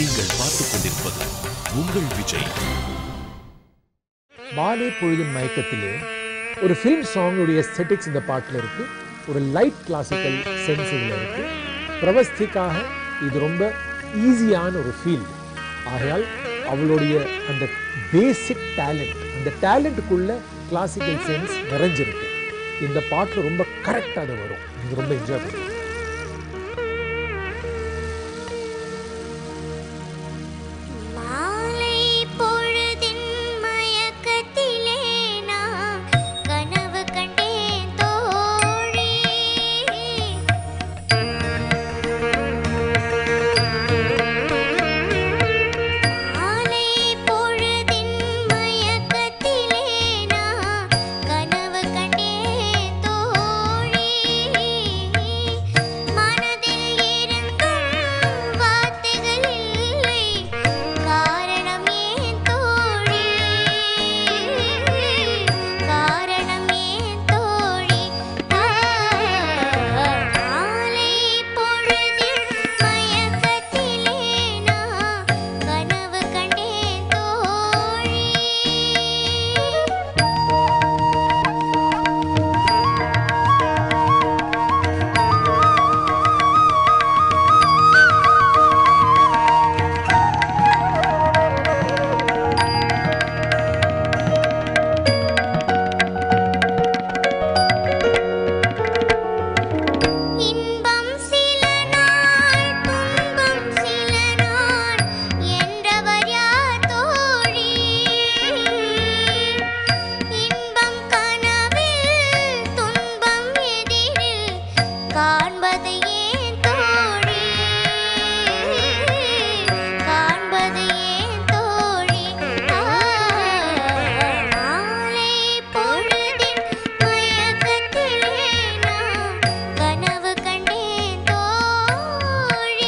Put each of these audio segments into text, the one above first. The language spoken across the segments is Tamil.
நீங்கள் பார்த்துக் கொண்டிருப்பது உங்கள் விஜய் மாலை பொழுதின் மயக்கத்திலே ஒரு ஃபிலிம் சாங்குடைய எஸ்தெட்டிக்ஸ் இந்த பாட்டில் இருக்கு ஒரு லைட் கிளாசிக்கல் சென்ஸ் இதில் இருக்கு பிரவஸ்திக்காக இது ரொம்ப ஈஸியான ஒரு ஃபீல் ஆகையால் அவளுடைய அந்த பேசிக் டேலண்ட் அந்த டேலண்ட்டுக்குள்ள கிளாசிக்கல் சென்ஸ் நிறைஞ்சிருக்கு இந்த பாட்டில் ரொம்ப கரெக்டாக அது வரும் நீங்கள் ரொம்ப என்ஜாய் பண்ணுங்க மாலை பொழுதின் மயக்கத்திலே நான் கனவு கண்டேன் தோழி மாலை பொழுதின் மயக்கத்திலே நான் கனவு கண்டேன் தோழி மனதில் இருக்கும் வார்த்தைகள் இல்லை காரணம் ஏன் தோழி காரணம் ஏன் தோழி மாலை பொழுதில் மயக்கத்திலே நான் கனவு கண்டேன் தோழி இன்பம் சில நாள் துன்பம் சில நாள் என்றவர் யார் தோழி இன்பம் கனவில் துன்பம் எதிரில் காண்பது ஏன் தோழி காண்பது ஏன் தோழி மாலை பொழுதின் மயக்கத்திலே நான் கனவு கண்டேன் தோழி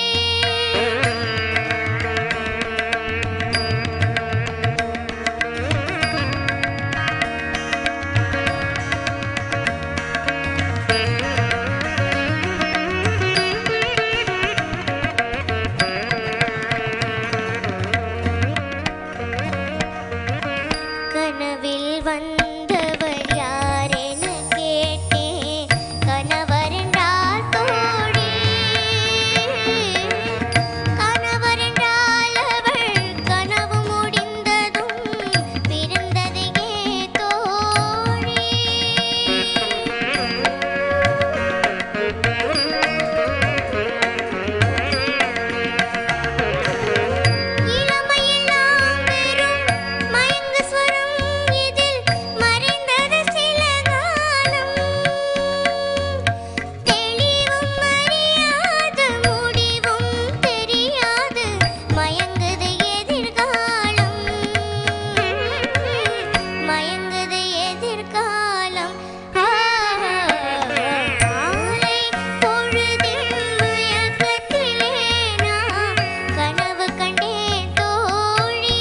கனவில் வந்தவர் யாரென கேட்டேன் கணவர் என்றால் தோழி கணவர் என்றால் அவள் கனவு முடிந்ததும் பிறந்தது ஏன் தோழி இளமையெல்லாம் வெறும் மயங்கு ஸ்வரம் இதில் மறைந்தது சில காலம் தெளிவும் அறியாது முடிவும் தெரியாது மயங்குது எதிர்காலம் மயங்குது எதிர்காலம் மாலை பொழுதின் மயக்கத்திலே நான் கனவு கண்டேன் தோழி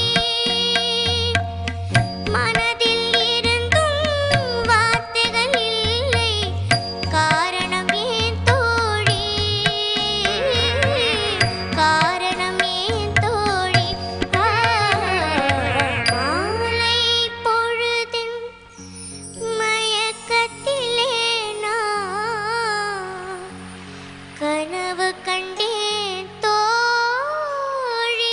மனதில் இருந்தும் வார்த்தைகள் இல்லை காரணம் ஏன் தோழி காரணம் ஏன் தோழி மாலை பொழுதின் மயக்கத்திலே நான் கனவு கண்டேன் தோழி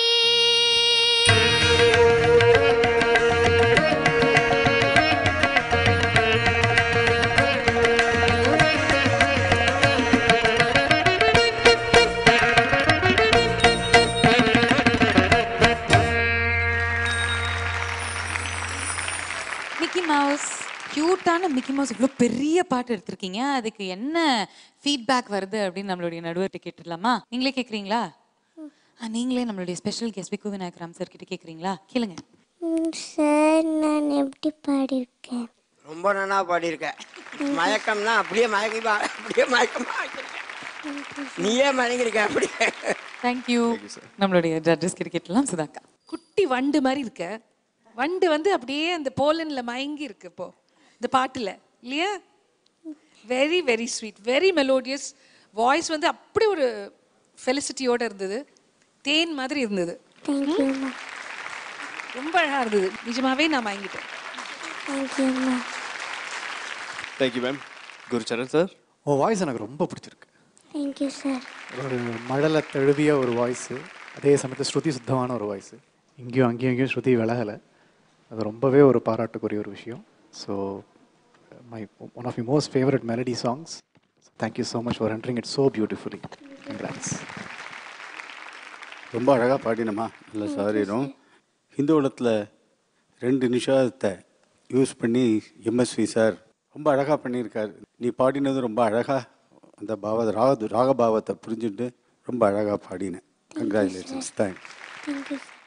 மிக்கி மவுஸ் க்யூட்டான மிக்கி மவுஸ் இவ்வளோ பெரிய பாட்டு எடுத்திருக்கீங்க அதுக்கு என்ன ஃபீட்பேக் வருது அப்படின்னு நம்மளுடைய நடுவர்கிட்ட கேட்டுடலாமா நீங்களே கேட்குறீங்களா ஆ, நீங்களே நம்மளுடைய ஸ்பெஷல் கெஸ்ட் விக்கு விநாயக் ராம் சார் கிட்ட கேட்குறீங்களா கேளுங்க சார் நான் எப்படி பாடியிருக்கேன் ரொம்ப நல்லா பாடியிருக்க மயக்கம்னா அப்படியே மயங்கி பா- அப்படியே மயக்கமா வச்சிருக்க. நீயே மயங்கிருக்க அப்படியே தேங்க்யூ நம்மளுடைய ஜட்ஜஸ் கிட்ட கேட்டலாம் சுதாக்கா குட்டி வண்டு மாதிரி இருக்க வண்டு வந்து அப்படியே அந்த போலன்ல மயங்கி இருக்கு இப்போ இந்த பாட்டுல இல்லையா very very sweet very melodious voice வந்து அப்படி ஒரு ஃபெலிசிட்டியோட இருந்தது தேன் மாதிரி இருந்தது தேங்க்யூம்மா ரொம்ப அழகா இருந்தது நிஜமாவே நான் வாங்கிட்டேன் தேங்க்யூம்மா தேங்க்யூ மேம் குருச்சரன் சார் உன் வாய்ஸ் எனக்கு ரொம்ப பிடிச்சிருக்கு தேங்க்யூ சார் ஒரு மழலை தழுவிய ஒரு வாய்ஸு அதே சமயத்தில் ஸ்ருதி சுத்தமான ஒரு வாய்ஸு இங்கேயும் அங்கேயும் இங்கேயும் ஸ்ருதி விலகலை அது ரொம்பவே ஒரு பாராட்டுக்குரிய ஒரு விஷயம் so my one of my most favourite melody songs thank you so much for rendering it so beautifully congrats ரொம்ப அழகாக பாடினம்மா நல்ல சாரிடும் ஹிந்துவனத்தில் ரெண்டு நிஷாதத்தை யூஸ் பண்ணி எம்எஸ்வி சார் ரொம்ப அழகாக பண்ணியிருக்காரு நீ பாடினது ரொம்ப அழகாக அந்த பாவ ராக ராகபாவத்தை புரிஞ்சுட்டு ரொம்ப அழகாக பாடினேன் கங்க்ராச்சுலேஷன்ஸ் தேங்க்ஸ் தேங்க்யூ சார்